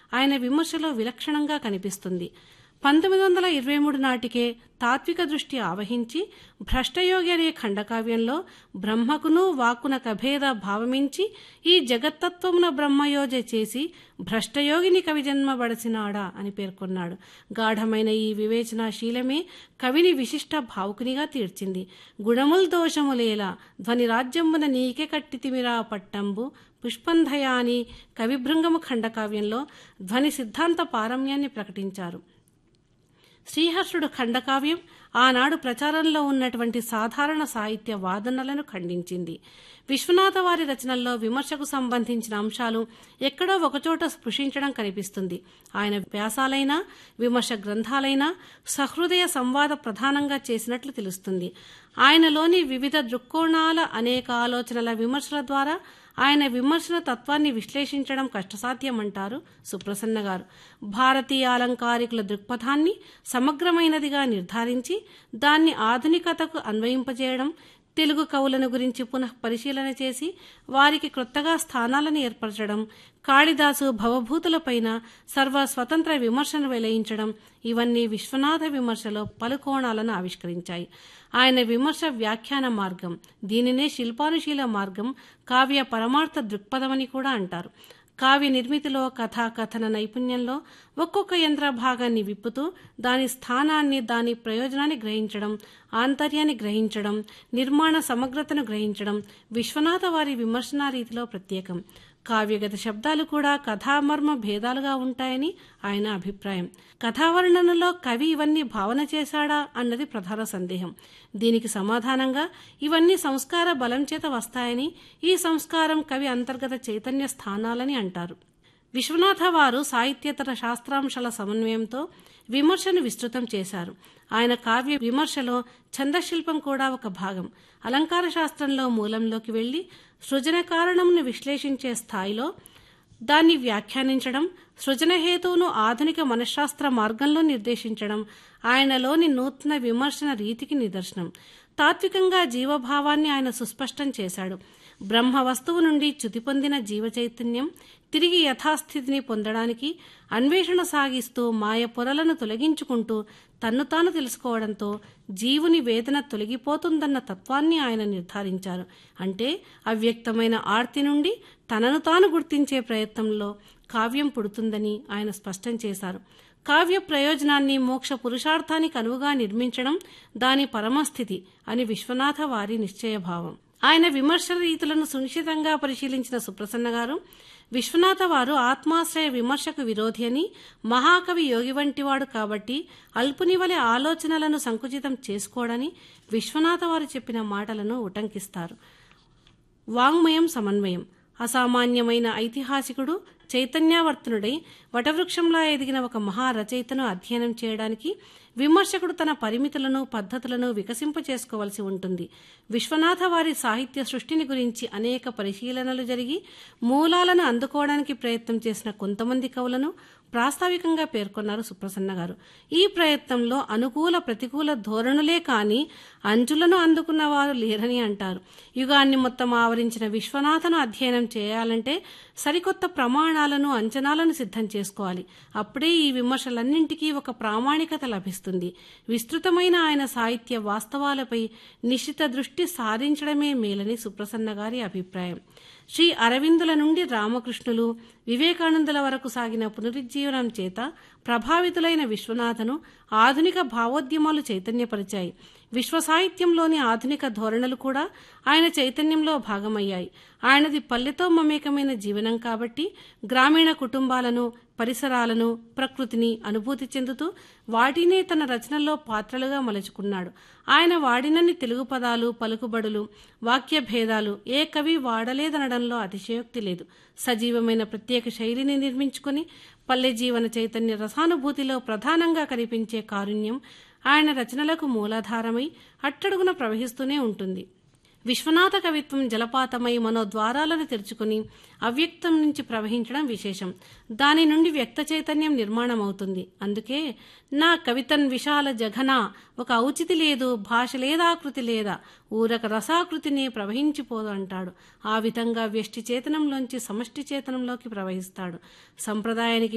ఆయన విమర్శలో విలక్షణంగా కనిపిస్తుంది పంతొమ్మిది వందల ఇరవై మూడు నాటికే తాత్విక దృష్టి ఆవహించి భ్రష్టయోగి అనే ఖండకావ్యంలో బ్రహ్మకును వాక్కున కభేద భావమించి ఈ జగత్తత్వమున బ్రహ్మయోజ చేసి భ్రష్టయోగిని కవి జన్మబడసినాడా అని పేర్కొన్నాడు గాఢమైన ఈ వివేచనాశీలమే కవిని విశిష్ట భావుకునిగా తీర్చింది గుణముల్ దోషములేలా ధ్వని రాజ్యమున నీకే కట్టితిమిరా పట్టంబు పుష్పంధయాని కవిభృంగము ఖండకావ్యంలో ధ్వని సిద్ధాంత పారమ్యాన్ని ప్రకటించారు శ్రీహర్షుడు ఖండకావ్యం ఆనాడు ప్రచారంలో ఉన్నటువంటి సాధారణ సాహిత్య వాదనలను ఖండించింది విశ్వనాథ వారి రచనల్లో విమర్శకు సంబంధించిన అంశాలు ఎక్కడో ఒకచోట స్పృశించడం కనిపిస్తుంది ఆయన వ్యాసాలైనా విమర్శ గ్రంథాలైనా సహృదయ సంవాద ప్రధానంగా చేసినట్లు తెలుస్తుంది ఆయనలోని వివిధ దృక్కోణాల అనేక ఆలోచనల విమర్శల ద్వారా ఆయన విమర్శన తత్వాన్ని విశ్లేషించడం కష్టసాధ్యమంటారు సుప్రసన్న గారు భారతీయ అలంకారికుల దృక్పథాన్ని సమగ్రమైనదిగా నిర్ధారించి దాన్ని ఆధునికతకు అన్వయింపజేయడం తెలుగు కవులను గురించి పునః పరిశీలన చేసి వారికి క్రొత్తగా స్థానాలను ఏర్పరచడం కాళిదాసు భవభూతులపైన సర్వ స్వతంత్ర విమర్శను వెలయించడం ఇవన్నీ విశ్వనాథ విమర్శలో పలు కోణాలను ఆవిష్కరించాయి ఆయన విమర్శ వ్యాఖ్యాన మార్గం దీనినే శిల్పానుశీల మార్గం కావ్య పరమార్థ దృక్పథమని కూడా అంటారు కావ్య నిర్మితిలో కథా కథన నైపుణ్యంలో ఒక్కొక్క యంత్ర భాగాన్ని విప్పుతూ దాని స్థానాన్ని దాని ప్రయోజనాన్ని గ్రహించడం ఆంతర్యాన్ని గ్రహించడం నిర్మాణ సమగ్రతను గ్రహించడం విశ్వనాథ వారి విమర్శనా రీతిలో ప్రత్యేకం కావ్యగత శబ్దాలు కూడా కథామర్మ భేదాలుగా ఉంటాయని ఆయన అభిప్రాయం కథావర్ణనలో కవి ఇవన్నీ భావన చేశాడా అన్నది ప్రధాన సందేహం దీనికి సమాధానంగా ఇవన్నీ సంస్కార బలం చేత వస్తాయని ఈ సంస్కారం కవి అంతర్గత చైతన్య స్థానాలని అంటారు విశ్వనాథ వారు సాహిత్యేతర శాస్త్రాంశాల సమన్వయంతో విమర్శను విస్తృతం చేశారు ఆయన కావ్య విమర్శలో ఛందశిల్పం కూడా ఒక భాగం అలంకార శాస్త్రంలో మూలంలోకి వెళ్లి సృజన కారణంను విశ్లేషించే స్థాయిలో దాన్ని వ్యాఖ్యానించడం సృజనహేతువును ఆధునిక మనഃశాస్త్ర మార్గంలో నిర్దేశించడం ఆయనలోని నూతన విమర్శన రీతికి నిదర్శనం తాత్వికంగా జీవభావాన్ని ఆయన సుస్పష్టం చేశాడు బ్రహ్మ వస్తువు నుండి చ్యుతి పొందిన జీవ చైతన్యం తిరిగి యథాస్థితిని పొందడానికి అన్వేషణ సాగిస్తూ మాయ పొరలను తొలగించుకుంటూ తన్ను తాను తెలుసుకోవడంతో జీవుని వేదన తొలగిపోతుందన్న తత్వాన్ని ఆయన నిర్ధారించారు అంటే అవ్యక్తమైన ఆర్తి నుండి తనను తాను గుర్తించే ప్రయత్నంలో కావ్యం పుడుతుందని ఆయన స్పష్టం చేశారు కావ్య ప్రయోజనాన్ని మోక్ష పురుషార్థానికి అనువుగా నిర్మించడం దాని పరమస్థితి అని విశ్వనాథ వారి నిశ్చయభావం ఆయన విమర్శ రీతులను సునిశ్చితంగా పరిశీలించిన సుప్రసన్న గారు విశ్వనాథ వారు ఆత్మాశ్రయ విమర్శకు విరోధి అని మహాకవి యోగి వంటివాడు కాబట్టి అల్పుని వలె ఆలోచనలను సంకుచితం చేసుకోడని విశ్వనాథ వారు చెప్పిన మాటలను ఉటంకిస్తారు వాంగ్మయం సమన్వయం అసామాన్యమైన ఐతిహాసికుడు చైతన్యావర్తనుడై వటవృక్షంలా ఎదిగిన ఒక మహారచయితను అధ్యయనం చేయడానికి విమర్శకుడు తన పరిమితులను పద్ధతులను వికసింపచేసుకోవలసి ఉంటుంది విశ్వనాథ వారి సాహిత్య సృష్టిని గురించి అనేక పరిశీలనలు జరిగి మూలాలను అందుకోవడానికి ప్రయత్నం చేసిన కొంతమంది కవులను ప్రాస్తావికంగా పేర్కొన్నారు సుప్రసన్న గారు ఈ ప్రయత్నంలో అనుకూల ప్రతికూల ధోరణులే కాని అంచులను అందుకున్న వారు లేరని అంటారు యుగాన్ని మొత్తం ఆవరించిన విశ్వనాథను అధ్యయనం చేయాలంటే సరికొత్త ప్రమాణాలను అంచనాలను సిద్ధం చేసుకోవాలి అప్పుడే ఈ విమర్శలన్నింటికీ ఒక ప్రామాణికత లభిస్తుంది విస్తృతమైన ఆయన సాహిత్య వాస్తవాలపై నిశ్చిత దృష్టి సారించడమే మేలని సుప్రసన్న గారి అభిప్రాయం శ్రీ అరవిందుల నుండి రామకృష్ణులు వివేకానందుల వరకు సాగిన పునరుజ్జీవనం చేత ప్రభావితులైన విశ్వనాథను ఆధునిక భావోద్యమాలు చైతన్యపరిచాయి విశ్వ సాహిత్యంలోని ఆధునిక ధోరణులు కూడా ఆయన చైతన్యంలో భాగమయ్యాయి ఆయనది పల్లెతో మమేకమైన జీవనం కాబట్టి గ్రామీణ కుటుంబాలను పరిసరాలను ప్రకృతిని అనుభూతి చెందుతూ వాటినే తన రచనల్లో పాత్రలుగా మలుచుకున్నాడు ఆయన వాడినన్ని తెలుగు పదాలు పలుకుబడులు వాక్య భేదాలు ఏ కవి వాడలేదనడంలో అతిశయోక్తి లేదు సజీవమైన ప్రత్యేక శైలిని నిర్మించుకుని పల్లె జీవన చైతన్య రసానుభూతిలో ప్రధానంగా కనిపించే కారుణ్యం ఆయన రచనలకు మూలాధారమై అట్టడుగున ప్రవహిస్తూనే ఉంటుంది విశ్వనాథ కవిత్వం జలపాతమై మనో ద్వారాలను తెరుచుకుని అవ్యక్తం నుంచి ప్రవహించడం విశేషం దాని నుండి వ్యక్త చైతన్యం నిర్మాణం అవుతుంది అందుకే నా కవితన్ విశాల జఘన ఒక ఔచితి లేదు భాష లేదాకృతి లేదా ఊరక రసాకృతిని ప్రవహించిపోదు అంటాడు ఆ విధంగా వ్యష్టి చేతనంలోంచి సమష్టి చేతనంలోకి ప్రవహిస్తాడు సంప్రదాయానికి